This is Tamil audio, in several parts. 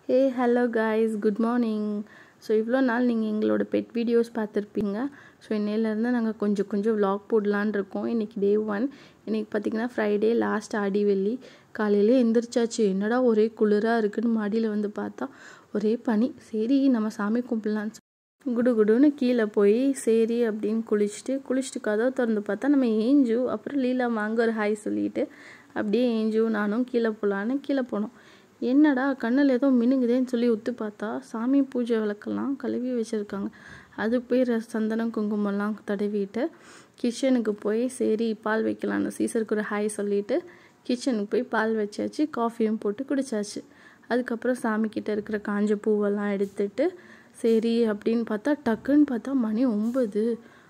ஹே hello guys good morning so இவ்வளோ நாள் நீங்கள் எங்களோட பெட் வீடியோஸ் பார்த்துருப்பீங்க ஸோ இன்னையிலேருந்து நாங்கள் கொஞ்சம் கொஞ்சம் vlog போடலான்னு இருக்கோம் இன்றைக்கி டே ஒன் இன்றைக்கி பார்த்திங்கன்னா ஃப்ரைடே லாஸ்ட் ஆடி வெள்ளி காலையிலே எந்திரிச்சாச்சு என்னடா ஒரே குளிராக இருக்குன்னு மாடியில் வந்து பார்த்தா ஒரே பனி சரி நம்ம சாமி கும்பிடலான்னு குடு குடுன்னு கீழே போய் சரி அப்படின்னு குளிச்சுட்டு குளிச்சுட்டு கதவை திறந்து பார்த்தா நம்ம ஏஞ்சு அப்புறம் லீலா வாங்க ஒரு ஹாய் சொல்லிட்டு அப்படியே ஏஞ்சு நானும் கீழே போகலான்னு கீழே போனோம் என்னடா கண்ணில் ஏதோ மினுங்குதேன்னு சொல்லி உத்து பார்த்தா சாமி பூஜை விளக்கெல்லாம் கழுவி வச்சுருக்காங்க அது போய் ர- சந்தனம் குங்குமம்லாம் தடவிட்டு கிச்சனுக்கு போய் சரி பால் வைக்கலான்னு சீசருக்கு ஒரு ஹாய் சொல்லிட்டு கிச்சனுக்கு போய் பால் வச்சாச்சு காஃபியும் போட்டு குடிச்சாச்சு அதுக்கப்புறம் சாமிக்கிட்ட இருக்கிற காஞ்ச பூவெல்லாம் எடுத்துட்டு சரி அப்படின்னு பார்த்தா டக்குன்னு பார்த்தா மணி ஒம்பது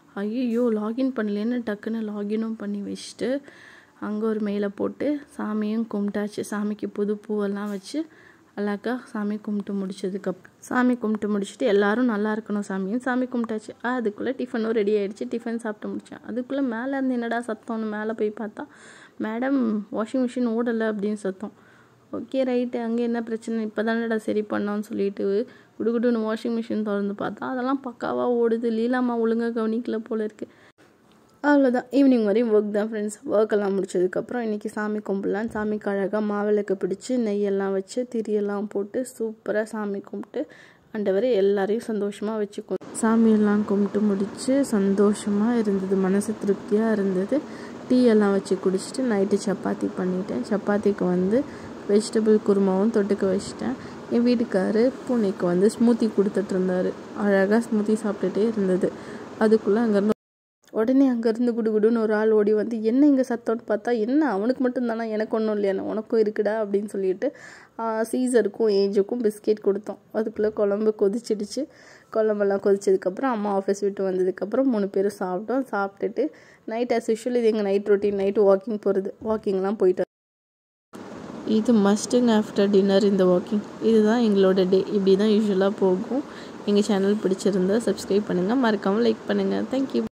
ஐயோ லாகின் பண்ணலேன்னு டக்குன்னு லாகினும் பண்ணி வச்சுட்டு அங்கே ஒரு மேலே போட்டு சாமியும் கும்பிட்டாச்சு சாமிக்கு புது பூவெல்லாம் வச்சு அழகா சாமி கும்பிட்டு முடிச்சதுக்கப்புறம் சாமி கும்பிட்டு முடிச்சுட்டு எல்லாரும் நல்லா இருக்கணும் சாமியும் சாமி கும்பிட்டாச்சு அதுக்குள்ளே டிஃபனும் ரெடி ஆயிடுச்சு டிஃபன் சாப்பிட்டு முடித்தேன் அதுக்குள்ளே மேலே இருந்து என்னடா சத்தம்னு மேலே போய் பார்த்தா மேடம் வாஷிங் மிஷின் ஓடலை அப்படின்னு சத்தம் ஓகே ரைட்டு அங்கே என்ன பிரச்சனை இப்போ தானடா சரி பண்ணோன்னு சொல்லிட்டு குடுகுடுன்னு வாஷிங் மிஷின் திறந்து பார்த்தா அதெல்லாம் பக்காவாக ஓடுது லீலாமா ஒழுங்காக கவனிக்கல போல இருக்கு அவ்வளோதான் ஈவினிங் வரையும் ஒர்க் தான் ஃப்ரெண்ட்ஸ் ஒர்க் எல்லாம் முடிச்சதுக்கப்புறம் இன்றைக்கி சாமி கும்பிடலாம் சாமிக்கு அழகாக மாவிளக்கு பிடிச்சி நெய்யெல்லாம் வச்சு திரியெல்லாம் போட்டு சூப்பராக சாமி கும்பிட்டு ஆண்டவரை எல்லாரையும் சந்தோஷமாக வச்சுக்கோ சாமியெல்லாம் கும்பிட்டு முடித்து சந்தோஷமாக இருந்தது மனசு திருப்தியாக இருந்தது டீ எல்லாம் வச்சு குடிச்சிட்டு நைட்டு சப்பாத்தி பண்ணிட்டேன் சப்பாத்திக்கு வந்து வெஜிடபிள் குருமாவும் தொட்டுக்க வச்சிட்டேன் என் வீட்டுக்காரு பூனைக்கு வந்து ஸ்மூத்தி கொடுத்துட்டு இருந்தாரு அழகாக ஸ்மூத்தி சாப்பிட்டுட்டே இருந்தது அதுக்குள்ளே அங்கேருந்து உடனே அங்கேருந்து குடுகுடுன்னு ஒரு ஆள் ஓடி வந்து என்ன இங்கே சத்தம்னு பார்த்தா என்ன அவனுக்கு மட்டும் தானே எனக்கு ஒன்றும் இல்லையா உனக்கும் இருக்குடா அப்படின்னு சொல்லிட்டு சீசருக்கும் ஏஜுக்கும் பிஸ்கெட் கொடுத்தோம் அதுக்குள்ளே குழம்பு கொதிச்சிடுச்சு குழம்பெல்லாம் கொதிச்சதுக்கப்புறம் அம்மா ஆஃபீஸ் விட்டு வந்ததுக்கப்புறம் மூணு பேரும் சாப்பிட்டோம் சாப்பிட்டுட்டு நைட் as usual இது எங்கள் நைட் ரொட்டீன் நைட்டு வாக்கிங் போகிறது வாக்கிங்லாம் போயிட்டு இது மஸ்ட்டுங்க ஆஃப்டர் டின்னர் இந்த வாக்கிங் இதுதான் எங்களோட டே இப்படி தான் யூஸ்வலாக போகும் எங்கள் சேனல் பிடிச்சிருந்தா சப்ஸ்கிரைப் பண்ணுங்கள் மறக்காமல் லைக் பண்ணுங்கள் தேங்க்யூ